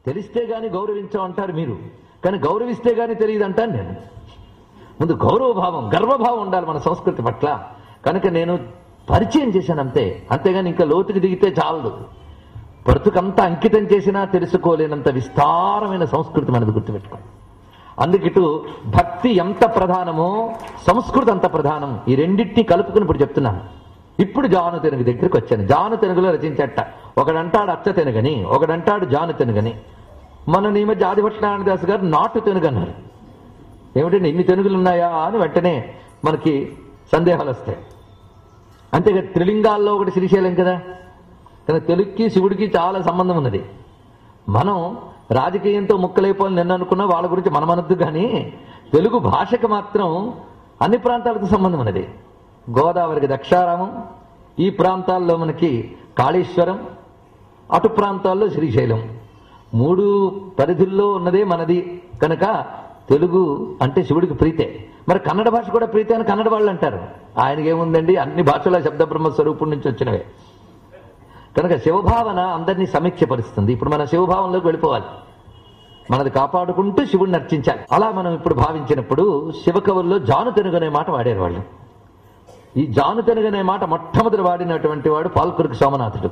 తెలిస్తే గాని గౌరవించాం అంటారు మీరు కానీ గౌరవిస్తే గాని తెలియదు అంటాను నేను ముందు గౌరవభావం గర్వభావం ఉండాలి మన సంస్కృతి పట్ల కనుక నేను పరిచయం చేశాను అంతే అంతేగాని ఇంకా లోతుకి దిగితే చాలదు బ్రతుకంతా అంకితం చేసినా తెలుసుకోలేనంత విస్తారమైన సంస్కృతి మనది గుర్తుపెట్టుకో అందుకిటు భక్తి ఎంత ప్రధానమో సంస్కృతి అంత ప్రధానం ఈ రెండింటిని కలుపుకుని ఇప్పుడు చెప్తున్నాను ఇప్పుడు జాను తెనుగు దగ్గరికి వచ్చాను జాను తెనుగులో రచించట ఒకడంటాడు అచ్చ తెనుగని ఒకడంటాడు జాను తెనుగని మన ఈ మధ్య ఆదిభట్నారాయణ దాస్ గారు నాటు తెనుగు అన్నారు ఏమిటండి ఇన్ని తెనుగులు ఉన్నాయా అని వెంటనే మనకి సందేహాలు వస్తాయి అంతేగా త్రిలింగాల్లో ఒకటి శ్రీశైలం కదా కానీ తెలుగుకి శివుడికి చాలా సంబంధం ఉన్నది మనం రాజకీయంతో ముక్కలైపోవాలని నిన్న అనుకున్నా వాళ్ళ గురించి మనమనద్దు కానీ తెలుగు భాషకు మాత్రం అన్ని ప్రాంతాలకు సంబంధం ఉన్నది గోదావరికి దక్షారామం ఈ ప్రాంతాల్లో మనకి కాళేశ్వరం అటు ప్రాంతాల్లో శ్రీశైలం మూడు పరిధుల్లో ఉన్నదే మనది కనుక తెలుగు అంటే శివుడికి ప్రీతే మరి కన్నడ భాష కూడా ప్రీతే అని కన్నడ వాళ్ళు అంటారు ఆయనకి ఏముందండి అన్ని భాషల శబ్ద బ్రహ్మ స్వరూపం నుంచి వచ్చినవే కనుక శివభావన అందరినీ సమీక్షపరుస్తుంది ఇప్పుడు మన శివభావంలోకి వెళ్ళిపోవాలి మనది కాపాడుకుంటూ శివుడిని అర్చించాలి అలా మనం ఇప్పుడు భావించినప్పుడు శివకవుల్లో జాను తెనుగనే మాట వాడారు వాళ్ళు ఈ జాను తెనుగనే మాట మొట్టమొదటి వాడినటువంటి వాడు పాల్కురికి సోమనాథుడు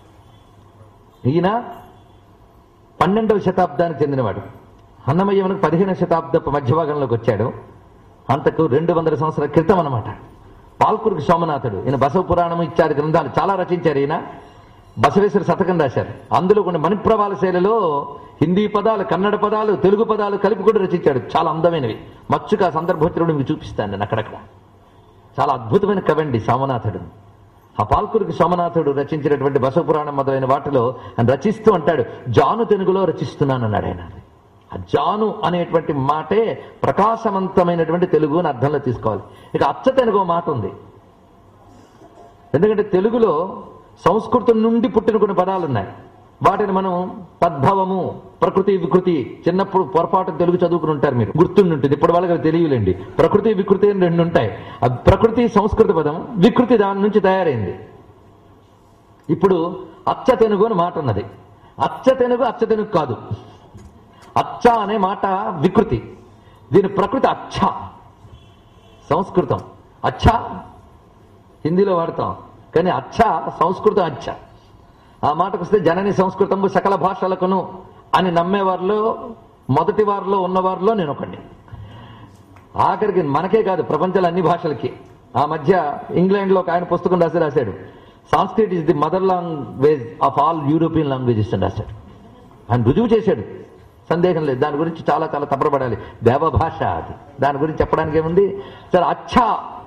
ఈయన పన్నెండవ శతాబ్దానికి చెందినవాడు అన్నమయ్య మనకు పదిహేనవ శతాబ్దపు మధ్యభాగంలోకి వచ్చాడు అంతకు రెండు వందల సంవత్సరాల క్రితం అనమాట పాల్కురికి సోమనాథుడు ఈయన బసవ పురాణం ఇత్యాది గ్రంథాలు చాలా రచించారు ఈయన బసవేశ్వర శతకం రాశారు అందులో కొన్ని మణిప్రవాల శైలిలో హిందీ పదాలు కన్నడ పదాలు తెలుగు పదాలు కలిపి కూడా రచించాడు చాలా అందమైనవి మచ్చుక సందర్భోత్తరుడు మీకు చూపిస్తాను నేను అక్కడక్కడ చాలా అద్భుతమైన కవండి సోమనాథుడు ఆ పాల్కురికి సోమనాథుడు రచించినటువంటి బసపురాణం మొదలైన వాటిలో ఆయన రచిస్తూ అంటాడు జాను తెలుగులో రచిస్తున్నాను అన్నాడు ఆయన ఆ జాను అనేటువంటి మాటే ప్రకాశవంతమైనటువంటి తెలుగు అని అర్థంలో తీసుకోవాలి ఇక అచ్చ తెలుగు మాట ఉంది ఎందుకంటే తెలుగులో సంస్కృతం నుండి పుట్టిన కొన్ని పదాలు ఉన్నాయి వాటిని మనం పద్భవము ప్రకృతి వికృతి చిన్నప్పుడు పొరపాటు తెలుగు చదువుకుని ఉంటారు మీరు గుర్తుండి ఉంటుంది ఇప్పుడు వాళ్ళకి అవి తెలియలేండి ప్రకృతి వికృతి అని రెండు ఉంటాయి ఆ ప్రకృతి సంస్కృత పదం వికృతి దాని నుంచి తయారైంది ఇప్పుడు అచ్చ తెనుగు అని మాట ఉన్నది అచ్చ తెనుగు అచ్చ తెనుగు కాదు అచ్చ అనే మాట వికృతి దీని ప్రకృతి అచ్చ సంస్కృతం అచ్చ హిందీలో వాడతాం కానీ అచ్చ సంస్కృతం అచ్చ ఆ మాటకు వస్తే జనని సంస్కృతము సకల భాషలకును అని నమ్మేవారిలో మొదటి వారిలో ఉన్నవారిలో నేను ఒకడిని ఆఖరికి మనకే కాదు ప్రపంచంలో అన్ని భాషలకి ఆ మధ్య ఇంగ్లాండ్ లో ఒక ఆయన పుస్తకం రాసి రాశాడు Sanskrit is the mother language of all European languages అని రాశాడు ఆయన రుజువు చేశాడు సందేహం లేదు దాని గురించి చాలా చాలా తప్పబడాలి దేవ భాష అది దాని గురించి చెప్పడానికి ఏముంది సరే అచ్చా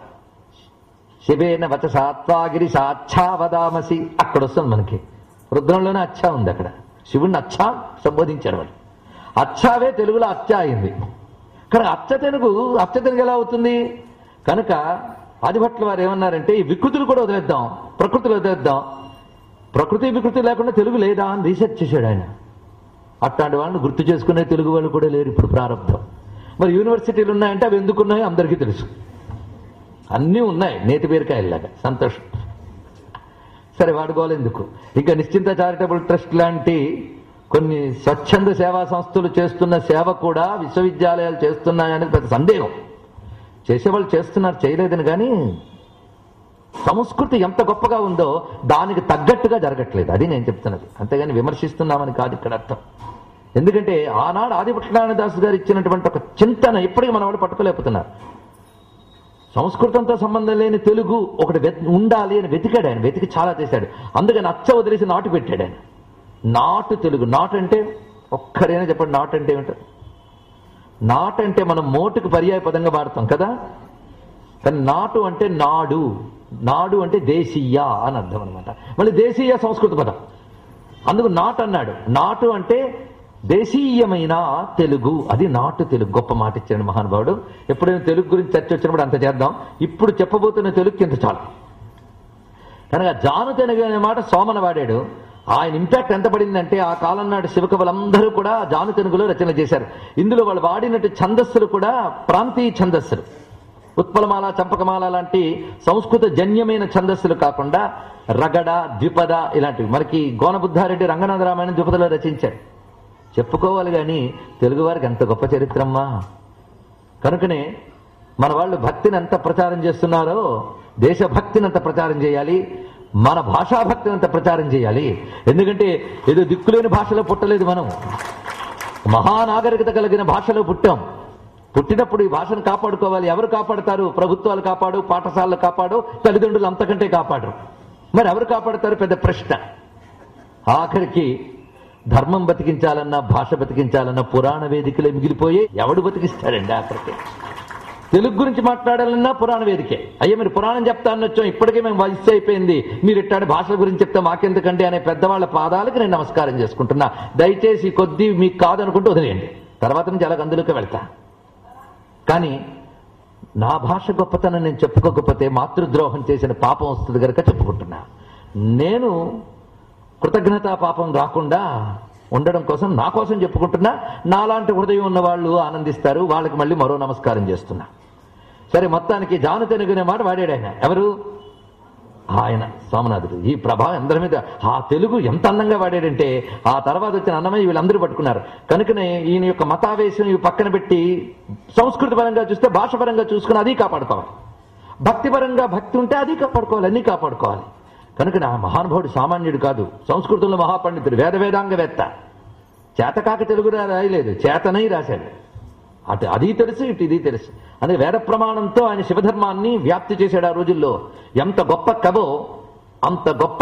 శివేన వచ సాత్వాగిరి సాక్షా వదామసి అక్కడ వస్తుంది మనకి రుద్రంలోనే అచ్చా ఉంది అక్కడ శివుణ్ణి అచ్చా సంబోధించాడు వాడు అచ్చావే తెలుగులో అచ్చా అయింది కానీ అచ్చ తెలుగు అచ్చ తెలుగు ఎలా అవుతుంది కనుక ఆదిభట్ల వారు ఏమన్నారంటే ఈ వికృతులు కూడా వదిలేద్దాం ప్రకృతిలో వదిలేద్దాం ప్రకృతి వికృతి లేకుండా తెలుగు లేదా అని రీసెర్చ్ చేశాడు ఆయన అట్లాంటి వాళ్ళని గుర్తు చేసుకునే తెలుగు వాళ్ళు కూడా లేరు ఇప్పుడు ప్రారంభం మరి యూనివర్సిటీలు ఉన్నాయంటే అవి ఎందుకున్నాయో అందరికీ తెలుసు అన్నీ ఉన్నాయి నేతి బీరకాయలాగా సంతోషం సరే వాడుకోవాలి ఎందుకు ఇంకా నిశ్చింత చారిటబుల్ ట్రస్ట్ లాంటి కొన్ని స్వచ్ఛంద సేవా సంస్థలు చేస్తున్న సేవ కూడా విశ్వవిద్యాలయాలు చేస్తున్నాయని పెద్ద సందేహం చేసేవాళ్ళు చేస్తున్నారు చేయలేదని కానీ సంస్కృతి ఎంత గొప్పగా ఉందో దానికి తగ్గట్టుగా జరగట్లేదు అది నేను చెప్తున్నది అంతేగాని విమర్శిస్తున్నామని కాదు ఇక్కడ అర్థం ఎందుకంటే ఆనాడు ఆదిపట్నారాయణ దాస్ గారు ఇచ్చినటువంటి ఒక చింతన ఇప్పటికీ మన వాళ్ళు పట్టుకోలేకపోతున్నారు సంస్కృతంతో సంబంధం లేని తెలుగు ఒకటి వెత్- ఉండాలి అని వెతికాడు ఆయన వెతికి చాలా చేశాడు అందుకని అచ్చ వదిలేసి నాటు పెట్టాడు ఆయన నాటు తెలుగు నాటు అంటే ఒక్కరైనా చెప్పండి నాటు అంటే ఏమిటో నాటు అంటే మనం మోటుకు పర్యాయ పదంగా వాడతాం కదా కానీ నాటు అంటే నాడు నాడు అంటే దేశీయ అని అర్థం అనమాట మళ్ళీ దేశీయ సంస్కృత పదం అందుకు నాటు అన్నాడు నాటు అంటే దేశీయమైన తెలుగు అది నాటు తెలుగు గొప్ప మాట ఇచ్చాడు మహానుభావుడు ఎప్పుడైనా తెలుగు గురించి చర్చ వచ్చినప్పుడు అంత చేద్దాం ఇప్పుడు చెప్పబోతున్న తెలుగు కింద చాలు కనుక జాను తెలుగు అనే మాట సోమన వాడాడు ఆయన ఇంపాక్ట్ ఎంత పడిందంటే ఆ కాలం నాటి శివకవులందరూ కూడా జాను తెలుగులో రచన చేశారు ఇందులో వాళ్ళు వాడినట్టు ఛందస్సులు కూడా ప్రాంతీయ ఛందస్సులు ఉత్పలమాల చంపకమాల లాంటి సంస్కృత జన్యమైన ఛందస్సులు కాకుండా రగడ ద్విపద ఇలాంటివి మనకి గోనబుద్ధారెడ్డి రంగనాథ రామాయణం ద్విపదలో రచించాడు చెప్పుకోవాలి కానీ తెలుగువారికి ఎంత గొప్ప చరిత్రమ్మా కనుకనే మన వాళ్ళు భక్తిని ఎంత ప్రచారం చేస్తున్నారో దేశభక్తిని అంత ప్రచారం చేయాలి మన భాషాభక్తిని అంత ప్రచారం చేయాలి ఎందుకంటే ఏదో దిక్కులేని భాషలో పుట్టలేదు మనం మహానాగరికత కలిగిన భాషలో పుట్టాం పుట్టినప్పుడు ఈ భాషను కాపాడుకోవాలి ఎవరు కాపాడుతారు ప్రభుత్వాలు కాపాడు పాఠశాలలు కాపాడు తల్లిదండ్రులు అంతకంటే కాపాడు మరి ఎవరు కాపాడుతారు పెద్ద ప్రశ్న ఆఖరికి ధర్మం బతికించాలన్నా భాష బతికించాలన్నా పురాణ వేదికలే మిగిలిపోయి ఎవడు బతికిస్తాడండి ఆఖరికి తెలుగు గురించి మాట్లాడాలన్నా పురాణ వేదికే అయ్యా మీరు పురాణం చెప్తా అనొచ్చాం ఇప్పటికే మేము వయస్సు అయిపోయింది మీరు ఇట్టాడి భాషల గురించి చెప్తే మాకెందుకంటే అనే పెద్దవాళ్ళ పాదాలకు నేను నమస్కారం చేసుకుంటున్నా దయచేసి ఈ కొద్ది మీకు కాదనుకుంటూ వదిలేయండి తర్వాత నుంచి అలాగ అందులోకి వెళ్తా కానీ నా భాష గొప్పతనం నేను చెప్పుకోకపోతే మాతృద్రోహం చేసిన పాపం వస్తుంది కనుక చెప్పుకుంటున్నా నేను కృతజ్ఞతా పాపం రాకుండా ఉండడం కోసం నా కోసం చెప్పుకుంటున్నా నాలాంటి హృదయం ఉన్న వాళ్ళు ఆనందిస్తారు వాళ్ళకి మళ్ళీ మరో నమస్కారం చేస్తున్నా సరే మొత్తానికి జాను తెలుగునే మాట వాడాడు ఆయన ఎవరు ఆయన సోమనాథుడు ఈ ప్రభావం అందరి మీద ఆ తెలుగు ఎంత అందంగా వాడాడంటే ఆ తర్వాత వచ్చిన అన్నమయ్య వీళ్ళందరూ పట్టుకున్నారు కనుకనే ఈయన యొక్క మతావేశం ఇవి పక్కన పెట్టి సంస్కృతి పరంగా చూస్తే భాష పరంగా చూసుకుని అది కాపాడుకోవాలి భక్తి పరంగా భక్తి ఉంటే అది కాపాడుకోవాలి అన్ని కాపాడుకోవాలి కనుక నా మహానుభావుడు సామాన్యుడు కాదు సంస్కృతంలో మహాపండితుడు వేద వేదాంగవేత్త చేతకాక తెలుగు రా- రాయలేదు చేతనై రాశాడు అటు అది తెలుసు ఇటు ఇది తెలుసు అదే వేద ప్రమాణంతో ఆయన శివధర్మాన్ని వ్యాప్తి చేశాడు ఆ రోజుల్లో ఎంత గొప్ప కవో అంత గొప్ప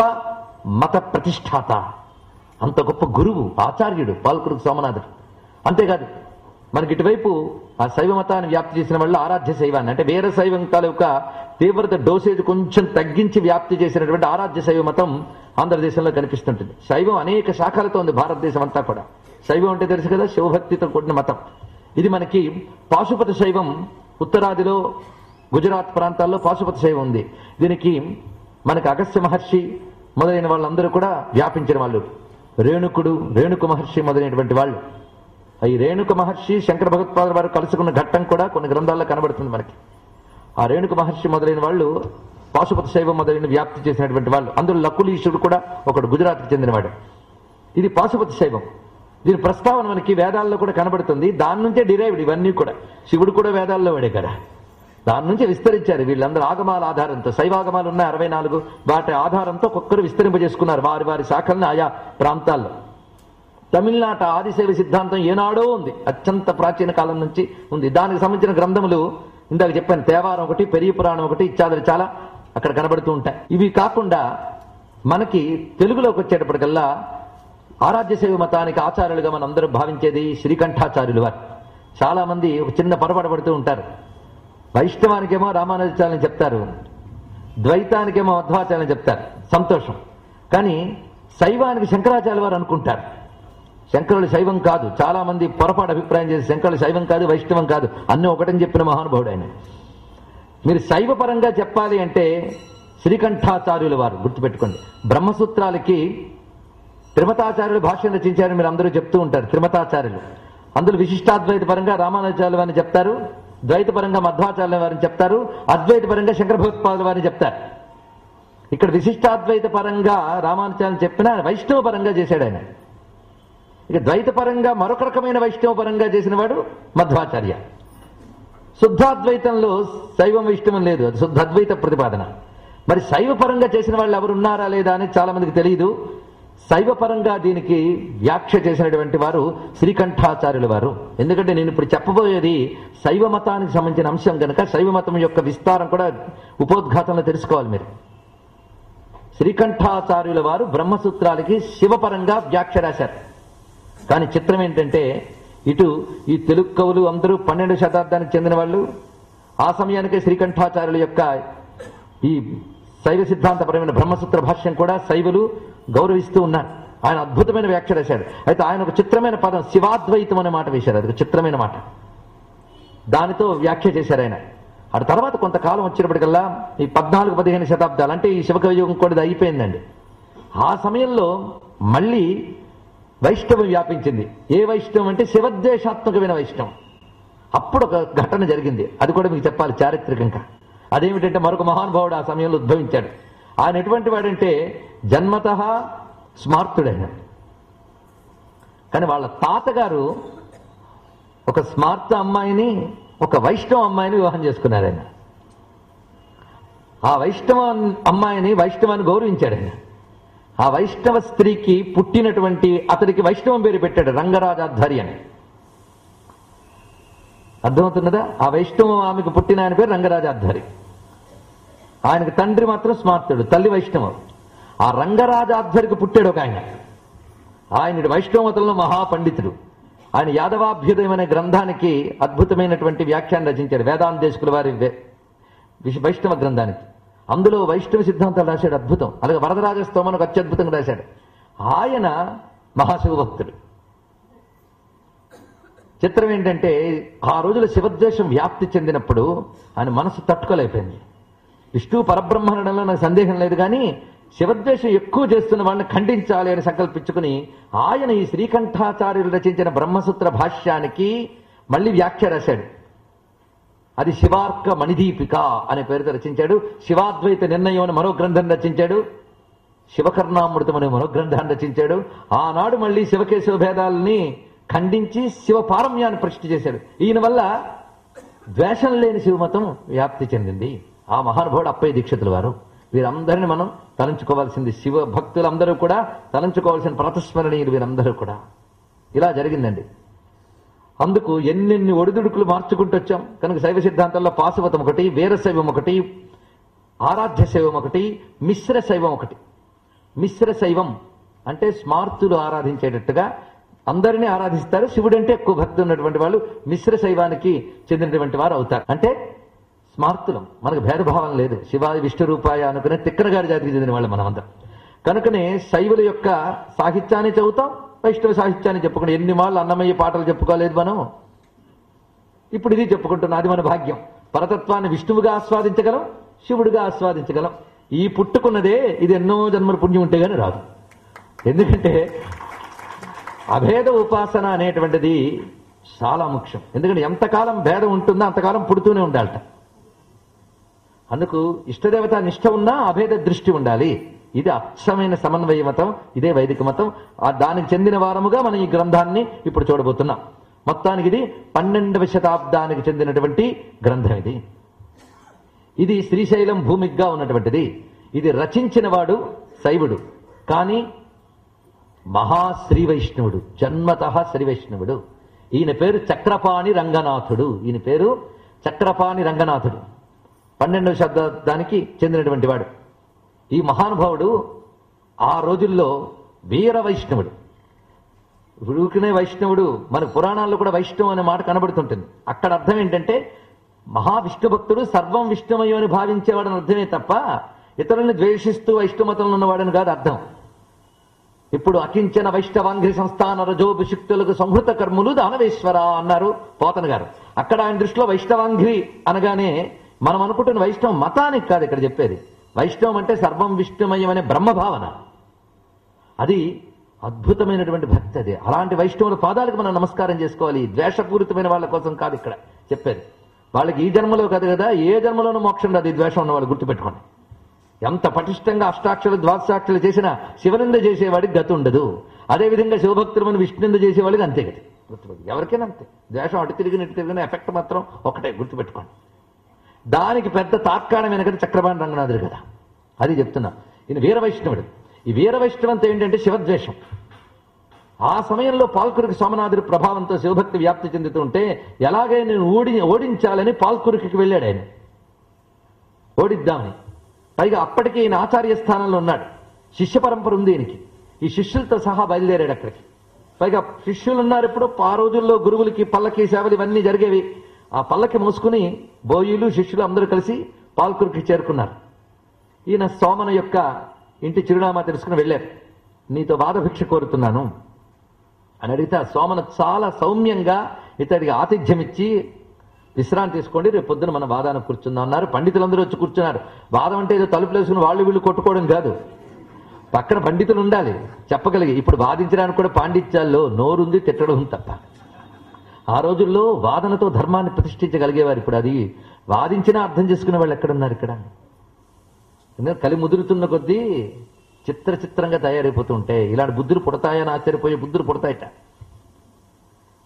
మత ప్రతిష్టాత అంత గొప్ప గురువు ఆచార్యుడు పాల్కురుకు సోమనాథుడు అంతేకాదు మనకి ఇటువైపు ఆ శైవ మతాన్ని వ్యాప్తి చేసిన వాళ్ళు ఆరాధ్య శైవాన్ని అంటే వేరే శైవం తాలూకా తీవ్రత డోసేజ్ కొంచెం తగ్గించి వ్యాప్తి చేసినటువంటి ఆరాధ్య శైవ మతం ఆంధ్రదేశంలో కనిపిస్తుంటుంది శైవం అనేక శాఖలతో ఉంది భారతదేశం అంతా కూడా శైవం అంటే తెలుసు కదా శివభక్తితో కూడిన మతం ఇది మనకి పాశుపత శైవం ఉత్తరాదిలో గుజరాత్ ప్రాంతాల్లో పాశుపత శైవం ఉంది దీనికి మనకి అగస్త్య మహర్షి మొదలైన వాళ్ళందరూ కూడా వ్యాపించిన వాళ్ళు రేణుకుడు రేణుక మహర్షి మొదలైనటువంటి వాళ్ళు ఈ రేణుక మహర్షి శంకర భగవత్పాదుల వారు కలుసుకున్న ఘట్టం కూడా కొన్ని గ్రంథాల్లో కనబడుతుంది మనకి ఆ రేణుక మహర్షి మొదలైన వాళ్ళు పాశుపత శైవం మొదలైన వ్యాప్తి చేసినటువంటి వాళ్ళు అందులో లకులీశుడు కూడా ఒకడు గుజరాత్కి చెందినవాడు ఇది పాశుపత శైవం దీని ప్రస్తావన మనకి వేదాల్లో కూడా కనబడుతుంది దాని నుంచే డిరైవ్డ్ ఇవన్నీ కూడా శివుడు కూడా వేదాల్లో వాడే కదా దాని నుంచి విస్తరించారు వీళ్ళందరూ ఆగమాల ఆధారంతో శైవాగమాలు ఉన్నాయి అరవై నాలుగు వాటి ఆధారంతో ఒక్కొక్కరు విస్తరింపజేసుకున్నారు వారి వారి శాఖల్ని ఆయా ప్రాంతాల్లో తమిళనాట ఆదిశైవ సిద్ధాంతం ఏనాడో ఉంది అత్యంత ప్రాచీన కాలం నుంచి ఉంది దానికి సంబంధించిన గ్రంథములు ఇందాక చెప్పాను తేవారం ఒకటి పెరియ పురాణం ఒకటి ఇత్యాదులు చాలా అక్కడ కనబడుతూ ఉంటాయి ఇవి కాకుండా మనకి తెలుగులోకి వచ్చేటప్పటికల్లా ఆరాధ్య శైవ మతానికి ఆచార్యులుగా మనం అందరూ భావించేది శ్రీకంఠాచార్యులు వారు చాలా మంది ఒక చిన్న పొరపాటు పడుతూ ఉంటారు వైష్ణవానికేమో రామానుజాచార్యులని చెప్తారు ద్వైతానికేమో మధ్వాచార్యులని చెప్తారు సంతోషం కానీ శైవానికి శంకరాచార్య వారు అనుకుంటారు శంకరుడు శైవం కాదు చాలా మంది పొరపాటు అభిప్రాయం చేసి శంకరుడు శైవం కాదు వైష్ణవం కాదు అన్ని ఒకటని చెప్పిన మహానుభావుడు ఆయన మీరు శైవ పరంగా చెప్పాలి అంటే శ్రీకంఠాచార్యుల వారు గుర్తుపెట్టుకోండి బ్రహ్మసూత్రాలకి త్రిమతాచార్యులు భాష్యం రచించారని మీరు అందరూ చెప్తూ ఉంటారు త్రిమతాచార్యులు అందులో విశిష్టాద్వైత పరంగా రామానుజాచార్యుల వారిని చెప్తారు ద్వైత పరంగా మధ్వాచార్యుల వారిని చెప్తారు అద్వైత పరంగా శంకర భగవత్పాదుల వారిని చెప్తారు ఇక్కడ విశిష్టాద్వైత పరంగా రామానుజాచార్యులు చెప్పిన వైష్ణవ పరంగా చేశాడు ఆయన ఇక ద్వైత పరంగా మరొక రకమైన వైష్ణవ పరంగా చేసిన వాడు మధ్వాచార్య శుద్ధాద్వైతంలో శైవం వైష్ణవం లేదు అది శుద్ధాద్వైత ప్రతిపాదన మరి శైవ పరంగా చేసిన వాళ్ళు ఎవరు ఉన్నారా లేదా అని చాలా మందికి తెలియదు శైవ పరంగా దీనికి వ్యాఖ్య చేసినటువంటి వారు శ్రీకంఠాచార్యుల వారు ఎందుకంటే నేను ఇప్పుడు చెప్పబోయేది శైవ మతానికి సంబంధించిన అంశం కనుక శైవ మతం యొక్క విస్తారం కూడా ఉపోద్ఘాతంలో తెలుసుకోవాలి మీరు శ్రీకంఠాచార్యుల వారు బ్రహ్మసూత్రాలకి శివపరంగా వ్యాఖ్య రాశారు కానీ చిత్రం ఏంటంటే ఇటు ఈ తెలుగు కవులు అందరూ పన్నెండు శతాబ్దానికి చెందిన వాళ్ళు ఆ సమయానికే శ్రీకంఠాచార్యుల యొక్క ఈ శైవ సిద్ధాంతపరమైన బ్రహ్మసూత్ర భాష్యం కూడా శైవులు గౌరవిస్తూ ఉన్నారు ఆయన అద్భుతమైన వ్యాఖ్య రాశాడు అయితే ఆయన ఒక చిత్రమైన పదం శివాద్వైతం అనే మాట వేశారు అది ఒక చిత్రమైన మాట దానితో వ్యాఖ్య చేశారు ఆయన ఆ తర్వాత కొంతకాలం వచ్చినప్పటికల్లా ఈ పద్నాలుగు పదిహేను శతాబ్దాలు అంటే ఈ శివకవియుగం కూడా ఇది అయిపోయిందండి ఆ సమయంలో మళ్ళీ వైష్ణవం వ్యాపించింది ఏ వైష్ణవం అంటే శివద్వేషాత్మకమైన వైష్ణవం అప్పుడు ఒక ఘటన జరిగింది అది కూడా మీకు చెప్పాలి చారిత్రకంగా అదేమిటంటే మరొక మహానుభావుడు ఆ సమయంలో ఉద్భవించాడు ఆయన ఎటువంటి వాడంటే జన్మత స్మార్తుడైన కానీ వాళ్ళ తాతగారు ఒక స్మార్త అమ్మాయిని ఒక వైష్ణవ అమ్మాయిని వివాహం చేసుకున్నారు ఆయన ఆ వైష్ణవ అమ్మాయిని వైష్ణవాన్ని గౌరవించాడు ఆయన ఆ వైష్ణవ స్త్రీకి పుట్టినటువంటి అతడికి వైష్ణవం పేరు పెట్టాడు రంగరాజాధ్వరి అని అర్థమవుతున్నదా ఆ వైష్ణవం ఆమెకు పుట్టిన ఆయన పేరు రంగరాజాధ్వరి ఆయనకు తండ్రి మాత్రం స్మార్తుడు తల్లి వైష్ణవం ఆ రంగరాజాధ్వరికి పుట్టాడు ఒక ఆయన ఆయన వైష్ణవతలో మహాపండితుడు ఆయన యాదవాభ్యుదయం అనే గ్రంథానికి అద్భుతమైనటువంటి వ్యాఖ్యానం రచించాడు వేదాంతేశకుల వారి వే- విశ్- వైష్ణవ గ్రంథానికి అందులో వైష్ణవ సిద్ధాంతాలు రాశాడు అద్భుతం అలాగే వరదరాజ స్తోమనకు అత్యద్భుతంగా రాశాడు ఆయన మహాశివ భక్తుడు చిత్రం ఏంటంటే ఆ రోజుల శివద్వేషం వ్యాప్తి చెందినప్పుడు ఆయన మనసు తట్టుకోలేకపోయింది విష్ణు పరబ్రహ్మణంలో నాకు సందేహం లేదు కానీ శివద్వేషం ఎక్కువ చేస్తున్న వాళ్ళని ఖండించాలి అని సంకల్పించుకుని ఆయన ఈ శ్రీకంఠాచార్యులు రచించిన బ్రహ్మసూత్ర భాష్యానికి మళ్ళీ వ్యాఖ్య రాశాడు అది శివార్క మణిదీపిక అనే పేరుతో రచించాడు శివాద్వైత నిర్ణయం అని మరో గ్రంథం రచించాడు శివకర్ణామృతం అనే మరో గ్రంథాన్ని రచించాడు ఆనాడు మళ్ళీ శివకేశవ భేదాలని ఖండించి శివ పారమ్యాన్ని ప్రతిష్ఠ చేశాడు ఈయన వల్ల ద్వేషం లేని శివమతం వ్యాప్తి చెందింది ఆ మహానుభావుడు అప్పయ్య దీక్షితుల వారు వీరందరిని మనం తలంచుకోవాల్సింది శివ భక్తులందరూ కూడా తలంచుకోవాల్సిన ప్రతస్మరణీయులు వీరందరూ కూడా ఇలా జరిగిందండి అందుకు ఎన్నెన్ని ఒడిదుడుకులు మార్చుకుంటూ వచ్చాం కనుక శైవ సిద్ధాంతంలో పాశువతం ఒకటి వీరశైవం ఒకటి ఆరాధ్య శైవం ఒకటి మిశ్ర శైవం ఒకటి మిశ్ర శైవం అంటే స్మార్తులు ఆరాధించేటట్టుగా అందరినీ ఆరాధిస్తారు శివుడు అంటే ఎక్కువ భక్తి ఉన్నటువంటి వాళ్ళు మిశ్ర శైవానికి చెందినటువంటి వారు అవుతారు అంటే స్మార్తులం మనకు భేదభావం లేదు శివాది విష్ణు రూపాయ అనుకునే తిక్కన గారి జాతికి చెందిన వాళ్ళు మనమందరం కనుకనే శైవుల యొక్క సాహిత్యాన్ని చదువుతాం వైష్ణవ సాహిత్యాన్ని చెప్పుకుంటాం ఎన్ని మాళ్ళు అన్నమయ్య పాటలు చెప్పుకోలేదు మనం ఇప్పుడు ఇది చెప్పుకుంటున్నాం అది మన భాగ్యం పరతత్వాన్ని విష్ణువుగా ఆస్వాదించగలం శివుడిగా ఆస్వాదించగలం ఈ పుట్టుకున్నదే ఇది ఎన్నో జన్మల పుణ్యం ఉంటే గానీ రాదు ఎందుకంటే అభేద ఉపాసన అనేటువంటిది చాలా ముఖ్యం ఎందుకంటే ఎంతకాలం భేదం ఉంటుందో అంతకాలం పుడుతూనే ఉండాలట అందుకు ఇష్టదేవత నిష్ట ఉన్నా అభేద దృష్టి ఉండాలి ఇది అచ్చమైన సమన్వయ మతం ఇదే వైదిక మతం ఆ దానికి చెందిన వారముగా మనం ఈ గ్రంథాన్ని ఇప్పుడు చూడబోతున్నాం మొత్తానికి ఇది పన్నెండవ శతాబ్దానికి చెందినటువంటి గ్రంథం ఇది ఇది శ్రీశైలం భూమిగ్గా ఉన్నటువంటిది ఇది రచించిన వాడు శైవుడు కానీ మహా శ్రీ వైష్ణవుడు జన్మత శ్రీ వైష్ణవుడు ఈయన పేరు చక్రపాణి రంగనాథుడు ఈయన పేరు చక్రపాణి రంగనాథుడు పన్నెండవ శతాబ్దానికి చెందినటువంటి వాడు ఈ మహానుభావుడు ఆ రోజుల్లో వీర వైష్ణవుడు ఉడుకునే వైష్ణవుడు మన పురాణాల్లో కూడా వైష్ణవం అనే మాట కనబడుతుంటుంది అక్కడ అర్థం ఏంటంటే మహావిష్ణు భక్తుడు సర్వం విష్ణుమయం అని భావించేవాడని అర్థమే తప్ప ఇతరుల్ని ద్వేషిస్తూ వైష్ణవతంలో ఉన్నవాడని కాదు అర్థం ఇప్పుడు అకించన వైష్ణవాంఘ్రి సంస్థాన రజోభిషిక్తులకు సంహృత కర్ములు దానవేశ్వర అన్నారు పోతన గారు అక్కడ ఆయన దృష్టిలో వైష్ణవాంఘ్రి అనగానే మనం అనుకుంటున్న వైష్ణవ మతానికి కాదు ఇక్కడ చెప్పేది వైష్ణవం అంటే సర్వం విష్ణుమయం అనే బ్రహ్మభావన అది అద్భుతమైనటువంటి భక్తి అది అలాంటి వైష్ణవుల పాదాలకు మనం నమస్కారం చేసుకోవాలి ద్వేషపూరితమైన వాళ్ళ కోసం కాదు ఇక్కడ చెప్పేది వాళ్ళకి ఈ జన్మలో కాదు కదా ఏ జన్మలోనూ మోక్షం రాదు ఈ ద్వేషం ఉన్న వాళ్ళు గుర్తుపెట్టుకోండి ఎంత పటిష్టంగా అష్టాక్షలు ద్వాదశాక్షలు చేసినా శివనింద చేసేవాడికి గతి ఉండదు అదేవిధంగా శివభక్తులమైన విష్ణునింద చేసేవాడికి అంతే గతి గుర్తుపెట్టు ఎవరికైనా అంతే ద్వేషం అటు తిరిగిన ఇటు తిరిగిన ఎఫెక్ట్ మాత్రం ఒకటే గుర్తుపెట్టుకోండి దానికి పెద్ద తాత్కాలం వెనకటి చక్రపాణి రంగనాథుడు కదా అది చెప్తున్నా ఈయన వీర వైష్ణవుడు ఈ వీర వైష్ణవం అంతా ఏంటంటే శివద్వేషం ఆ సమయంలో పాల్కురికి సోమనాథుడి ప్రభావంతో శివభక్తి వ్యాప్తి చెందుతూ ఉంటే ఎలాగైనా ఓడి ఓడించాలని పాల్కురికి వెళ్ళాడు ఆయన ఓడిద్దామని పైగా అప్పటికి ఈయన ఆచార్య స్థానంలో ఉన్నాడు శిష్య పరంపర ఉంది ఈయనకి ఈ శిష్యులతో సహా బయలుదేరాడు అక్కడికి పైగా శిష్యులు ఉన్నారు ఇప్పుడు ఆ రోజుల్లో గురువులకి పల్లకి సేవలు ఇవన్నీ జరిగేవి ఆ పల్లకి మోసుకుని బోయిలు శిష్యులు అందరూ కలిసి పాల్కురికి చేరుకున్నారు ఈయన సోమన యొక్క ఇంటి చిరునామా తెలుసుకుని వెళ్ళారు నీతో వాదభిక్ష కోరుతున్నాను అని అడిగితే ఆ సోమన చాలా సౌమ్యంగా ఇతడికి ఆతిథ్యం ఇచ్చి విశ్రాంతి తీసుకోండి రేపు పొద్దున మన వాదానికి కూర్చుందాం అన్నారు పండితులందరూ వచ్చి కూర్చున్నారు వాదం అంటే ఏదో తలుపులు వేసుకుని వాళ్ళు వీళ్ళు కొట్టుకోవడం కాదు పక్కన పండితులు ఉండాలి చెప్పగలిగి ఇప్పుడు వాదించడానికి కూడా పాండిత్యాల్లో నోరుంది తిట్టడం ఉంది తప్ప ఆ రోజుల్లో వాదనతో ధర్మాన్ని ప్రతిష్ఠించగలిగేవారు ఇప్పుడు అది వాదించినా అర్థం చేసుకునే వాళ్ళు ఎక్కడున్నారు ఇక్కడ ఎందుకంటే కలి ముదురుతున్న కొద్దీ చిత్ర చిత్రంగా తయారైపోతూ ఉంటే ఇలాంటి బుద్ధులు పుడతాయని ఆశ్చర్యపోయే బుద్ధులు పుడతాయట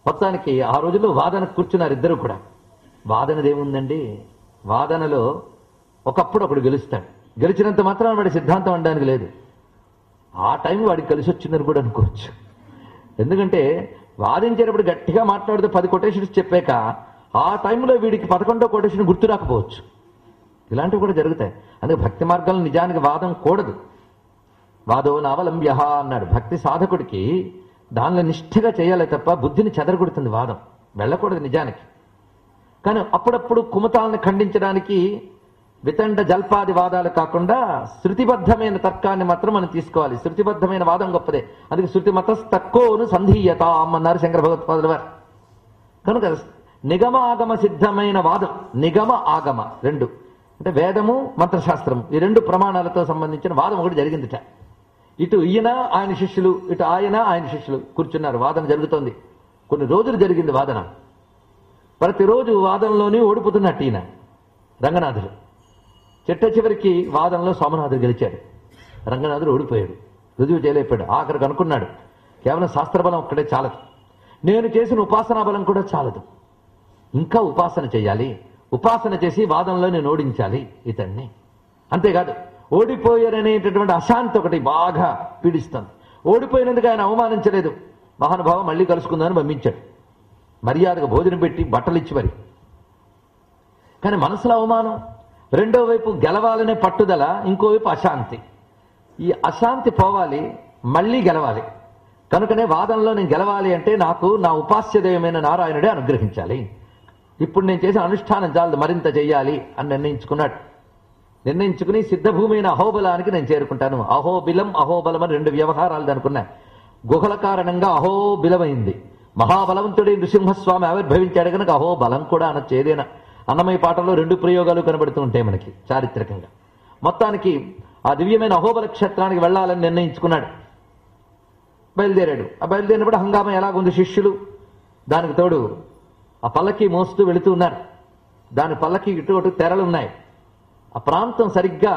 మొత్తానికి ఆ రోజుల్లో వాదన కూర్చున్నారు ఇద్దరు కూడా వాదనదేముందండి వాదనలో ఒకప్పుడు ఒకడు గెలుస్తాడు గెలిచినంత మాత్రం వాడి సిద్ధాంతం అనడానికి లేదు ఆ టైం వాడికి కలిసి వచ్చిందని కూడా అనుకోవచ్చు ఎందుకంటే వాదించేటప్పుడు గట్టిగా మాట్లాడితే పది కొటేషన్స్ చెప్పాక ఆ టైంలో వీడికి పదకొండో కొటేషన్ గుర్తు రాకపోవచ్చు ఇలాంటివి కూడా జరుగుతాయి అందుకే భక్తి మార్గంలో నిజానికి వాదం కూడదు వాదో నావలంబ్య అన్నాడు భక్తి సాధకుడికి దానిలో నిష్ఠగా చేయాలి తప్ప బుద్ధిని చెదరగొడుతుంది వాదం వెళ్ళకూడదు నిజానికి కానీ అప్పుడప్పుడు కుమతాలను ఖండించడానికి వితండ జల్పాది వాదాలు కాకుండా శృతిబద్ధమైన తర్కాన్ని మాత్రం మనం తీసుకోవాలి శృతిబద్ధమైన వాదం గొప్పదే అందుకే శృతి మతస్తక్కువను సంధీయత అన్నారు శంకర భగవత్పాదుల వారు కనుక నిగమ ఆగమ సిద్ధమైన వాదం నిగమ ఆగమ రెండు అంటే వేదము మంత్రశాస్త్రము ఈ రెండు ప్రమాణాలతో సంబంధించిన వాదం ఒకటి జరిగిందిట ఇటు ఈయన ఆయన శిష్యులు ఇటు ఆయన ఆయన శిష్యులు కూర్చున్నారు వాదన జరుగుతోంది కొన్ని రోజులు జరిగింది వాదన ప్రతిరోజు వాదనలోనే ఓడిపోతున్నట్టు ఈయన రంగనాథుడు చిట్ట చివరికి వాదనలో సోమనాథుడు గెలిచాడు రంగనాథుడు ఓడిపోయాడు రుజువు చేయలేకపోయాడు ఆఖరికి అనుకున్నాడు కేవలం శాస్త్రబలం ఒక్కడే చాలదు నేను చేసిన ఉపాసనా బలం కూడా చాలదు ఇంకా ఉపాసన చేయాలి ఉపాసన చేసి వాదంలో నేను ఓడించాలి ఇతన్ని అంతేకాదు ఓడిపోయారనేటటువంటి అశాంతి ఒకటి బాగా పీడిస్తుంది ఓడిపోయినందుకు ఆయన అవమానించలేదు మహానుభావ మళ్ళీ కలుసుకుందామని పంపించాడు మర్యాదగా భోజనం పెట్టి బట్టలు ఇచ్చి మరి కానీ మనసులో అవమానం రెండో వైపు గెలవాలనే పట్టుదల ఇంకోవైపు అశాంతి ఈ అశాంతి పోవాలి మళ్ళీ గెలవాలి కనుకనే వాదనలో నేను గెలవాలి అంటే నాకు నా ఉపాస్య దైవమైన నారాయణుడే అనుగ్రహించాలి ఇప్పుడు నేను చేసిన అనుష్ఠానం చాలదు మరింత చెయ్యాలి అని నిర్ణయించుకున్నాడు నిర్ణయించుకుని సిద్ధభూమైన అహోబలానికి నేను చేరుకుంటాను అహోబిలం అహోబలం అని రెండు వ్యవహారాలు అనుకున్నా గుహల కారణంగా అహోబిలమైంది మహాబలవంతుడి నృసింహస్వామి ఆవిర్భవించాడు కనుక అహోబలం కూడా అనొచ్చు ఏదైనా అన్నమయ్య పాటలో రెండు ప్రయోగాలు కనబడుతూ ఉంటాయి మనకి చారిత్రకంగా మొత్తానికి ఆ దివ్యమైన అహోబల క్షేత్రానికి వెళ్ళాలని నిర్ణయించుకున్నాడు బయలుదేరాడు ఆ బయలుదేరినప్పుడు హంగామా ఎలాగుంది శిష్యులు దానికి తోడు ఆ పల్లకి మోస్తూ వెళుతూ ఉన్నారు దాని పల్లకి ఇటు అటు తెరలు ఉన్నాయి ఆ ప్రాంతం సరిగ్గా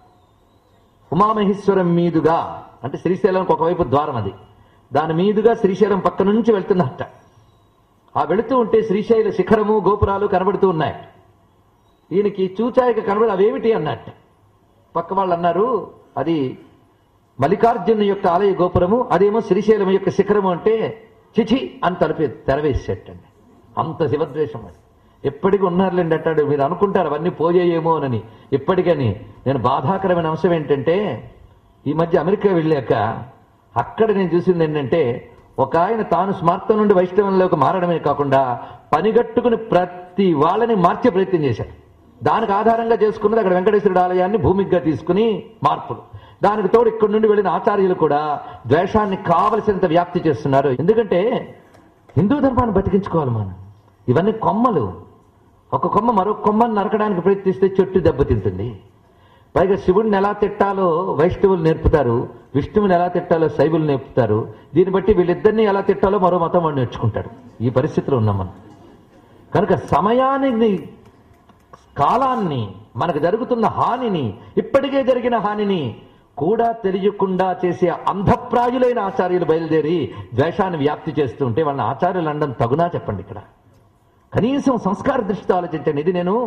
ఉమామహేశ్వరం మీదుగా అంటే శ్రీశైలంకి ఒకవైపు ద్వారం అది దాని మీదుగా శ్రీశైలం పక్క నుంచి వెళ్తున్నట్ట ఆ వెళుతూ ఉంటే శ్రీశైల శిఖరము గోపురాలు కనబడుతూ ఉన్నాయి ఈయనకి చూచాయిక కనబడి అవేమిటి అన్నట్ట పక్క వాళ్ళు అన్నారు అది మల్లికార్జున యొక్క ఆలయ గోపురము అదేమో శ్రీశైలం యొక్క శిఖరము అంటే చిచి అని తలపే తెరవేసేటండి అంత శివద్వేషం అది ఎప్పటికీ ఉన్నారులేండి అంటాడు మీరు అనుకుంటారు అవన్నీ పోయాయేమో అని ఎప్పటికని నేను బాధాకరమైన అంశం ఏంటంటే ఈ మధ్య అమెరికా వెళ్ళాక అక్కడ నేను చూసింది ఏంటంటే ఒక ఆయన తాను స్మార్తం నుండి వైష్ణవంలోకి మారడమే కాకుండా పనిగట్టుకుని ప్రతి వాళ్ళని మార్చే ప్రయత్నం చేశాడు దానికి ఆధారంగా చేసుకున్నది అక్కడ వెంకటేశ్వరుడు ఆలయాన్ని భూమిగా తీసుకుని మార్పులు దానికి తోడు ఇక్కడి నుండి వెళ్ళిన ఆచార్యులు కూడా ద్వేషాన్ని కావలసినంత వ్యాప్తి చేస్తున్నారు ఎందుకంటే హిందూ ధర్మాన్ని బతికించుకోవాలి మనం ఇవన్నీ కొమ్మలు ఒక కొమ్మ మరొక కొమ్మను నరకడానికి ప్రయత్నిస్తే చెట్టు దెబ్బతింటుంది పైగా శివుడిని ఎలా తిట్టాలో వైష్ణవులు నేర్పుతారు విష్ణువుని ఎలా తిట్టాలో శైవులు నేర్పుతారు దీన్ని బట్టి వీళ్ళిద్దరిని ఎలా తిట్టాలో మరో మతం వాడు నేర్చుకుంటాడు ఈ పరిస్థితిలో ఉన్నాం మనం కనుక సమయాన్ని కాలాన్ని మనకు జరుగుతున్న హానిని ఇప్పటికే జరిగిన హానిని కూడా తెలియకుండా చేసే అంధప్రాయులైన ఆచార్యులు బయలుదేరి ద్వేషాన్ని వ్యాప్తి చేస్తుంటే వాళ్ళని ఆచార్యులు అనడం తగునా చెప్పండి ఇక్కడ కనీసం సంస్కార దృష్టితో ఆలోచించండి ఇది నేను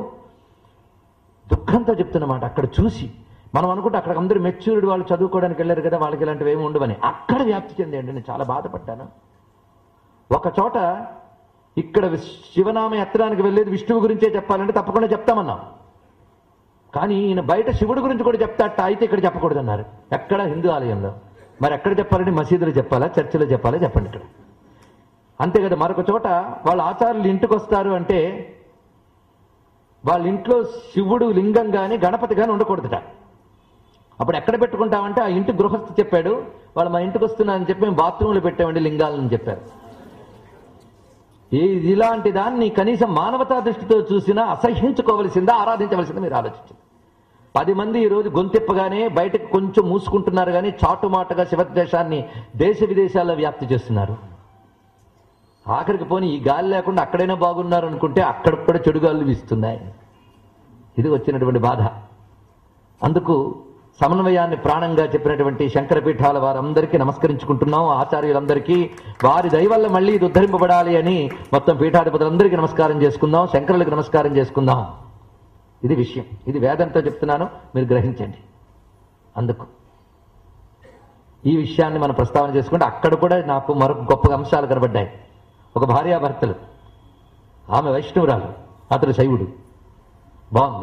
దుఃఖంతో చెప్తున్నమాట అక్కడ చూసి మనం అనుకుంటే అక్కడ అందరూ మెచ్యూర్డ్ వాళ్ళు చదువుకోవడానికి వెళ్ళారు కదా వాళ్ళకి ఇలాంటివి ఏమి ఉండవని అక్కడ వ్యాప్తి చెందండి నేను చాలా బాధపడ్డాను ఒక చోట ఇక్కడ విశ్- శివనామ ఎత్తడానికి వెళ్ళేది విష్ణువు గురించే చెప్పాలంటే తప్పకుండా చెప్తామన్నాం కానీ ఈయన బయట శివుడి గురించి కూడా చెప్తాట అయితే ఇక్కడ చెప్పకూడదన్నారు ఎక్కడ హిందూ ఆలయంలో మరి ఎక్కడ చెప్పాలంటే మసీదులో చెప్పాలా చర్చిలో చెప్పాలా చెప్పండి ఇక్కడ అంతే కదా మరొక చోట వాళ్ళ ఆచార్యులు ఇంటికి వస్తారు అంటే వాళ్ళ ఇంట్లో శివుడు లింగం గాని గణపతి గాని ఉండకూడదుట అప్పుడు ఎక్కడ పెట్టుకుంటామంటే ఆ ఇంటి గృహస్థు చెప్పాడు వాళ్ళు మా ఇంటికి వస్తున్నారని చెప్పి మేము బాత్రూంలో పెట్టామండి లింగాలని చెప్పారు ఈ ఇలాంటి దాన్ని కనీసం మానవతా దృష్టితో చూసినా అసహ్యించుకోవలసిందా ఆరాధించవలసిందా మీరు ఆలోచించండి పది మంది ఈరోజు గొంతెప్పగానే బయటకు కొంచెం మూసుకుంటున్నారు కానీ చాటుమాటగా శివద్వేషాన్ని దేశ విదేశాల్లో వ్యాప్తి చేస్తున్నారు ఆఖరికి పోని ఈ గాలి లేకుండా అక్కడైనా బాగున్నారు అనుకుంటే అక్కడ కూడా చెడు గాలులు వీస్తున్నాయి ఇది వచ్చినటువంటి బాధ అందుకు సమన్వయాన్ని ప్రాణంగా చెప్పినటువంటి శంకరపీఠాల వారందరికీ నమస్కరించుకుంటున్నాం ఆచార్యులందరికీ వారి దయ వల్ల మళ్ళీ ఇది ఉద్ధరింపబడాలి అని మొత్తం పీఠాధిపతులందరికీ నమస్కారం చేసుకుందాం శంకరులకు నమస్కారం చేసుకుందాం ఇది విషయం ఇది వేదంతో చెప్తున్నాను మీరు గ్రహించండి అందుకు ఈ విషయాన్ని మనం ప్రస్తావన చేసుకుంటే అక్కడ కూడా నాకు మరొక గొప్ప అంశాలు కనబడ్డాయి ఒక భార్యాభర్తలు ఆమె వైష్ణవురాలు అతడు శైవుడు బాగుంది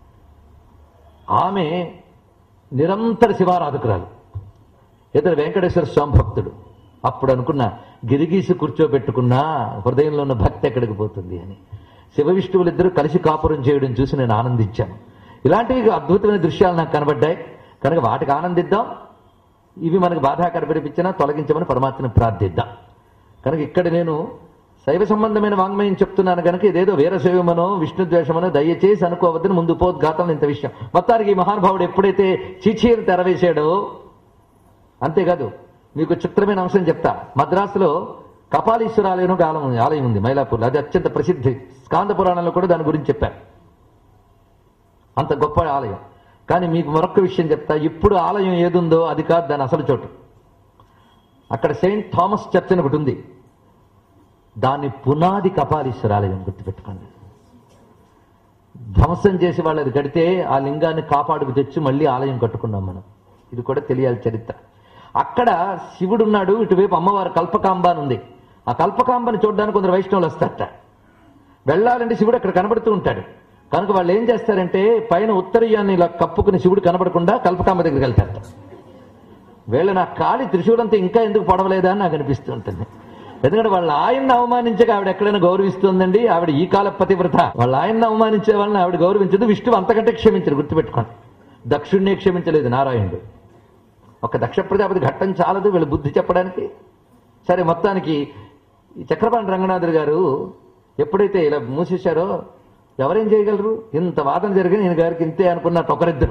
ఆమె నిరంతర శివారాధకురాలు ఇతడు వెంకటేశ్వర స్వామి భక్తుడు అప్పుడు అనుకున్న గిరిగీసి కూర్చోబెట్టుకున్నా హృదయంలో ఉన్న భక్తి ఎక్కడికి పోతుంది అని శివ విష్ణువులిద్దరూ కలిసి కాపురం చేయడం చూసి నేను ఆనందించాను ఇలాంటివి అద్భుతమైన దృశ్యాలు నాకు కనబడ్డాయి కనుక వాటికి ఆనందిద్దాం ఇవి మనకు బాధాకర పిలిపించినా తొలగించమని పరమాత్మని ప్రార్థిద్దాం కనుక ఇక్కడ నేను శైవ సంబంధమైన వాంగ్మయం చెప్తున్నాను కనుక ఇదేదో వీరశైవమనో విష్ణు ద్వేషమనో దయచేసి అనుకోవద్దని ముందు పోద్ఘాతం ఇంత విషయం మొత్తానికి ఈ మహానుభావుడు ఎప్పుడైతే చీచీని తెరవేశాడో అంతేకాదు మీకు చిత్రమైన అంశం చెప్తా మద్రాసులో కపాలీశ్వరాలయం ఒక ఆలయం ఉంది ఆలయం ఉంది మైలాపూర్లో అది అత్యంత ప్రసిద్ధి స్కాంద పురాణంలో కూడా దాని గురించి చెప్పారు అంత గొప్ప ఆలయం కానీ మీకు మరొక విషయం చెప్తా ఇప్పుడు ఆలయం ఏదుందో అది కాదు దాని అసలు చోటు అక్కడ సెయింట్ థామస్ చర్చ్ అని ఒకటి ఉంది దాని పునాది కపాలీశ్వరాలయం గుర్తుపెట్టుకోండి ధ్వంసం చేసి వాళ్ళు అది కడితే ఆ లింగాన్ని కాపాడుకు తెచ్చి మళ్ళీ ఆలయం కట్టుకున్నాం మనం ఇది కూడా తెలియాలి చరిత్ర అక్కడ శివుడు ఉన్నాడు ఇటువైపు అమ్మవారు కల్పకాంబ అని ఉంది ఆ కల్పకాంబని చూడడానికి కొందరు వైష్ణవులు వస్తారట వెళ్ళాలంటే శివుడు అక్కడ కనబడుతూ ఉంటాడు కనుక వాళ్ళు ఏం చేస్తారంటే పైన ఉత్తరీయాన్ని ఇలా కప్పుకుని శివుడు కనబడకుండా కల్పకాంబ దగ్గరికి వెళ్తారట వీళ్ళ నా కాలి త్రిశూలంతా ఇంకా ఎందుకు పడవలేదా అని నాకు అనిపిస్తూ ఉంటుంది ఎందుకంటే వాళ్ళ ఆయన్ని అవమానించక ఆవిడ ఎక్కడైనా గౌరవిస్తుందండి ఆవిడ ఈ కాల పతివ్రత వాళ్ళ ఆయన్ని అవమానించే వాళ్ళని ఆవిడ గౌరవించదు విష్ణువు అంతకంటే క్షమించరు గుర్తుపెట్టుకోండి దక్షుణ్ణే క్షమించలేదు నారాయణుడు ఒక దక్ష ప్రజాపతి ఘట్టం చాలదు వీళ్ళు బుద్ధి చెప్పడానికి సరే మొత్తానికి ఈ చక్రపాణి రంగనాథుడు గారు ఎప్పుడైతే ఇలా మూసేశారో ఎవరేం చేయగలరు ఇంత వాదన జరిగిన ఈయన గారికి ఇంతే అనుకున్నట్టు ఒకరిద్దరు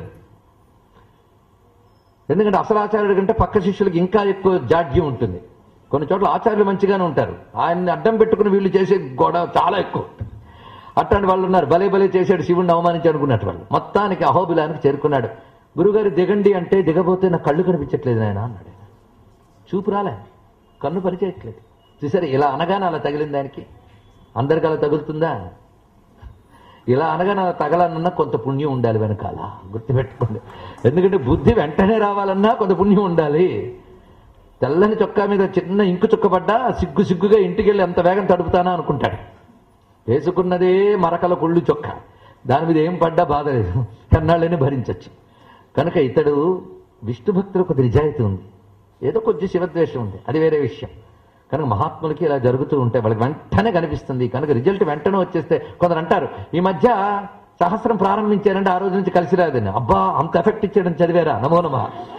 ఎందుకంటే అసలు ఆచార్యుడి కంటే పక్క శిష్యులకి ఇంకా ఎక్కువ జాడ్యం ఉంటుంది కొన్ని చోట్ల ఆచార్యులు మంచిగానే ఉంటారు ఆయన్ని అడ్డం పెట్టుకుని వీళ్ళు చేసే గొడవ చాలా ఎక్కువ అట్లాంటి వాళ్ళు ఉన్నారు భలే భలే చేశాడు శివుడిని అవమానించి అనుకున్నట్టు వాళ్ళు మొత్తానికి అహోబిలానికి చేరుకున్నాడు గురుగారు దిగండి అంటే దిగబోతే నా కళ్ళు కనిపించట్లేదు నాయన అన్నాడు ఆయన. చూపు రాలే కన్ను పరిచేయట్లేదు చూసారు ఇలా అనగానే అలా తగిలింది దానికి అందరికి అలా తగులుతుందా ఇలా అనగానే అలా తగలనన్నా కొంత పుణ్యం ఉండాలి వెనకాల గుర్తుపెట్టుకోండి ఎందుకంటే బుద్ధి వెంటనే రావాలన్నా కొంత పుణ్యం ఉండాలి తెల్లని చొక్కా మీద చిన్న ఇంకు చుక్క పడ్డా సిగ్గు సిగ్గుగా ఇంటికి వెళ్ళి ఎంత వేగం తడుపుతానా అనుకుంటాడు వేసుకున్నదే మరకల కుళ్ళు చొక్క దాని మీద ఏం పడ్డా బాధ లేదు కన్నాళ్ళని భరించవచ్చు కనుక ఇతడు విష్ణు భక్తులు కొద్ది నిజాయితీ ఉంది ఏదో కొద్ది శివద్వేషం ఉంది అది వేరే విషయం కనుక మహాత్ములకి ఇలా జరుగుతూ ఉంటాయి వాళ్ళకి వెంటనే కనిపిస్తుంది కనుక రిజల్ట్ వెంటనే వచ్చేస్తే కొందరు అంటారు ఈ మధ్య సహస్రం ప్రారంభించారంటే ఆ రోజు నుంచి కలిసి రాదని అబ్బా అంత ఎఫెక్ట్ ఇచ్చాడని చదివారా నమో నమ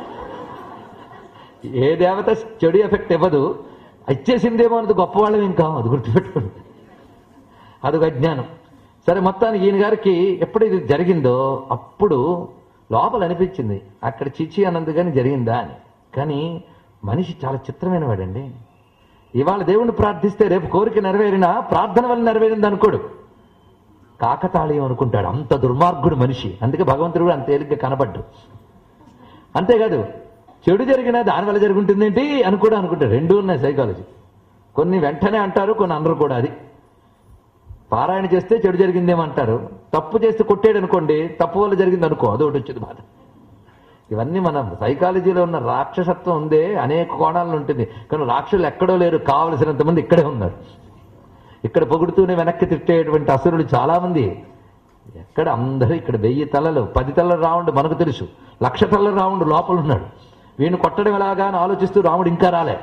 ఏ దేవత చెడు ఎఫెక్ట్ ఇవ్వదు ఇచ్చేసిందేమో అన్నది గొప్పవాళ్ళం ఇంకా అది గుర్తుపెట్టుకోండి అదొక అజ్ఞానం సరే మొత్తానికి ఈయన గారికి ఎప్పుడు ఇది జరిగిందో అప్పుడు లోపల అనిపించింది అక్కడ చిచి అన్నందు కానీ జరిగిందా అని కానీ మనిషి చాలా చిత్రమైన వాడండి ఇవాళ దేవుణ్ణి ప్రార్థిస్తే రేపు కోరిక నెరవేరినా ప్రార్థన వల్ల నెరవేరింది అనుకోడు కాకతాళీయం అనుకుంటాడు అంత దుర్మార్గుడు మనిషి అందుకే భగవంతుడు కూడా అంత తేలిగ్గా కనబడ్డు అంతేకాదు చెడు జరిగినా దానివల్ల జరుగుతుందేంటి అని కూడా అనుకుంటారు రెండు ఉన్నాయి సైకాలజీ కొన్ని వెంటనే అంటారు కొన్ని అనరు కూడా అది పారాయణ చేస్తే చెడు జరిగిందేమంటారు తప్పు చేస్తే కొట్టాడు అనుకోండి తప్పు వల్ల జరిగింది అనుకో అదొకటి వచ్చింది బాధ ఇవన్నీ మన సైకాలజీలో ఉన్న రాక్షసత్వం ఉందే అనేక కోణాలను ఉంటుంది కానీ రాక్షసులు ఎక్కడో లేరు కావలసినంత మంది ఇక్కడే ఉన్నారు ఇక్కడ పొగుడుతూనే వెనక్కి తిట్టేటువంటి అసురులు చాలా మంది ఎక్కడ అందరూ ఇక్కడ వెయ్యి తలలు పది తలల రావుండు మనకు తెలుసు లక్ష తలల రావుండు లోపల ఉన్నాడు వీణు కొట్టడం ఎలాగా అని ఆలోచిస్తూ రాముడు ఇంకా రాలే